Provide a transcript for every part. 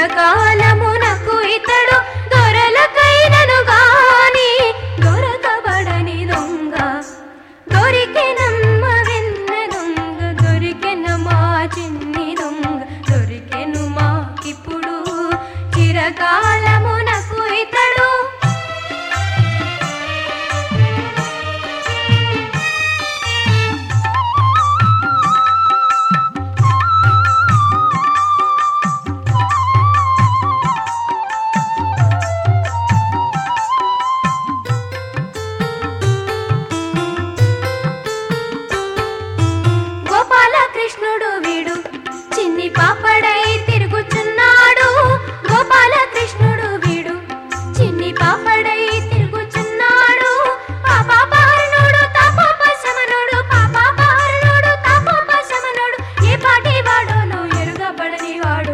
చిరకాలమునకు ఇతడు దొరలకైనను గాని దొరకబడని దొంగ దొరికెనమ్మ వెన్న దొంగ దొరికెన మా చిన్ని దొంగ దొరికెను మాకిప్పుడు చిరకాలమునకు ఇతడు గోపాలకృష్ణుడు వీడు చిన్ని పాపడై తిరుగుచున్నాడు గోపాలకృష్ణుడు వీడు చిన్ని పాపడై తిరుగుచున్నాడు పాపాపారణుడు తాపోపశమనుడు పాపాపారణుడు తాపోపశమనుడు ఏ పాటి వాడోనో ఎరుగబడని వాడు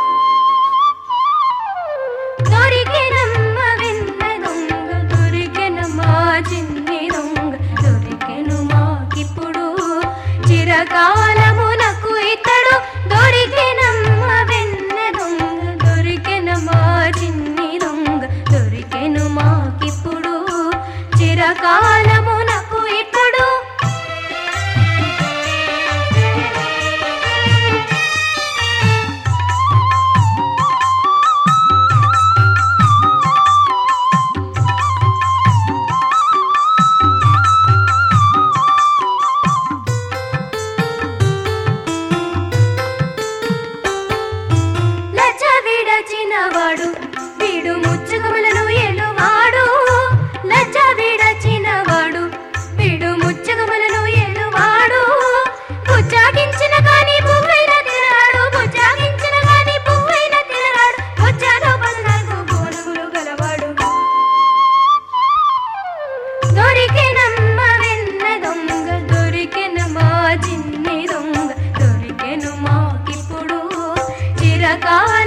దొరికెనమ్మ వెన్న దొంగ దొరికెనమ్మ చిన్ని దొంగ దొరికెను మాకిప్పుడు చిరకాలమునకు ఇతడు దొరికెనమ్మ వెన్న దొంగ దొరికెనమ్మ చిన్ని దొంగ దొరికెను మాకిప్పుడు చిరకాలమునకు ఇప్పుడు లజ్జ విడచినవాడు వీడు ముచ్చుకములను ఎలువాడు లజ్జ విడచినవాడు వీడు ముచ్చుకములను ఎలువాడు బుజ్జాగించిన గాని పువ్వైన తినరాడు బుజ్జాగించిన గాని పువ్వైన తినరాడు బుజ్జాలో పద్నాలుగు గోనుగులు గలవాడు దొరికెనమ్మ వెన్న దొంగ దొరికెన మా చిన్ని దొంగ దొరికెను మాకిప్పుడు చిరకాల